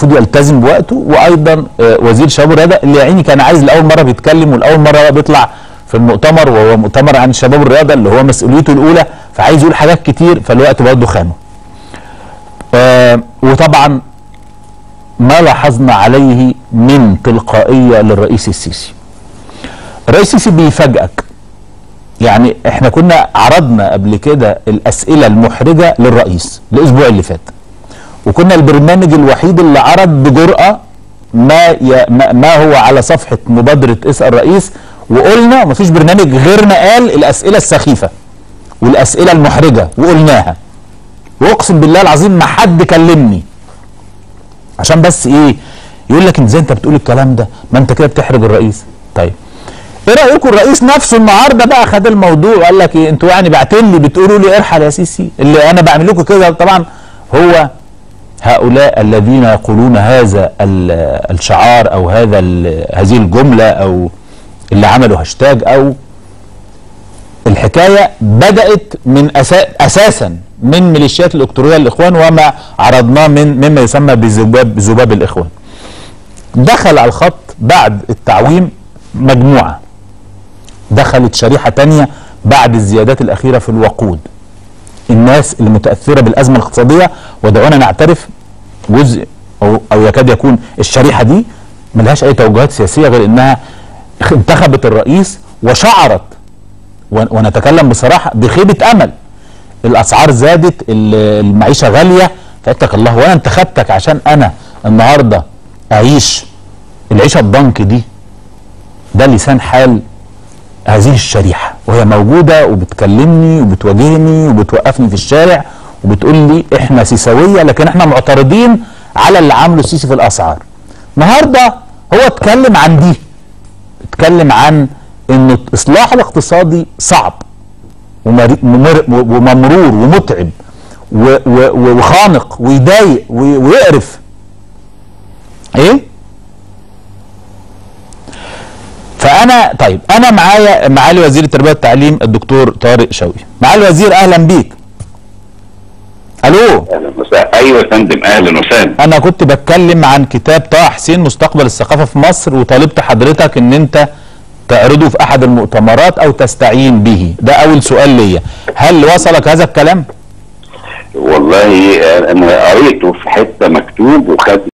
المفروض يلتزم بوقته وايضا آه، وزير الشباب والرياضه اللي يا عيني كان عايز لاول مره بيتكلم ولاول مره بقى بيطلع في المؤتمر وهو مؤتمر عن الشباب والرياضه اللي هو مسؤوليته الاولى فعايز يقول حاجات كتير فالوقت برضه خانه. آه وطبعا ما لاحظنا عليه من تلقائيه للرئيس السيسي. الرئيس السيسي بيفاجئك يعني احنا كنا عرضنا قبل كده الاسئله المحرجه للرئيس الاسبوع اللي فات وكنا البرنامج الوحيد اللي عرض بجرأة ما ي... ما- ما هو على صفحة مبادرة اسأل الرئيس وقلنا مفيش برنامج غيرنا قال الأسئلة السخيفة والأسئلة المحرجة وقلناها وأقسم بالله العظيم ما حد كلمني عشان بس إيه يقول لك ازاي انت بتقول الكلام ده ما انت كده بتحرج الرئيس طيب ايه رايكم الرئيس نفسه النهارده بقى خد الموضوع وقال لك ايه انتوا يعني بعتين لي بتقولوا لي ارحل يا سيسي اللي انا بعمل لكم كده طبعا هو هؤلاء الذين يقولون هذا ال- الشعار او هذا ال- هذه الجمله او اللي عملوا هاشتاج او الحكايه بدات من أسا اساسا من ميليشيات الالكترونيه الاخوان وما عرضناه من مما يسمى بذباب ذباب الاخوان. دخل على الخط بعد التعويم مجموعه دخلت شريحه تانية بعد الزيادات الاخيره في الوقود. الناس المتاثره بالازمه الاقتصاديه ودعونا نعترف جزء او او يكاد يكون الشريحه دي ملهاش اي توجهات سياسيه غير انها انتخبت الرئيس وشعرت ون- ونتكلم بصراحه بخيبه امل الاسعار زادت ال- المعيشه غاليه فقلت لك الله وانا انتخبتك عشان انا النهارده اعيش العيشه الضنك دي ده لسان حال هذه الشريحه وهي موجوده وبتكلمني وبتواجهني وبتوقفني في الشارع وبتقول لي احنا سيساويه لكن احنا معترضين على اللي عامله السيسي في الاسعار. النهارده هو اتكلم عن دي اتكلم عن ان الاصلاح الاقتصادي صعب ومر- ومر- وممرور ومتعب و- و- وخانق ويضايق و- ويقرف ايه فانا طيب انا معايا معالي وزير التربيه والتعليم الدكتور طارق شوقي معالي الوزير اهلا بيك الو اهلا وسهلا ايوه يا فندم اهلا وسهلا انا كنت بتكلم عن كتاب طه حسين مستقبل الثقافه في مصر وطالبت حضرتك ان انت تعرضه في احد المؤتمرات او تستعين به ده اول سؤال ليا هل وصلك هذا الكلام والله انا قريته في حته مكتوب وخدت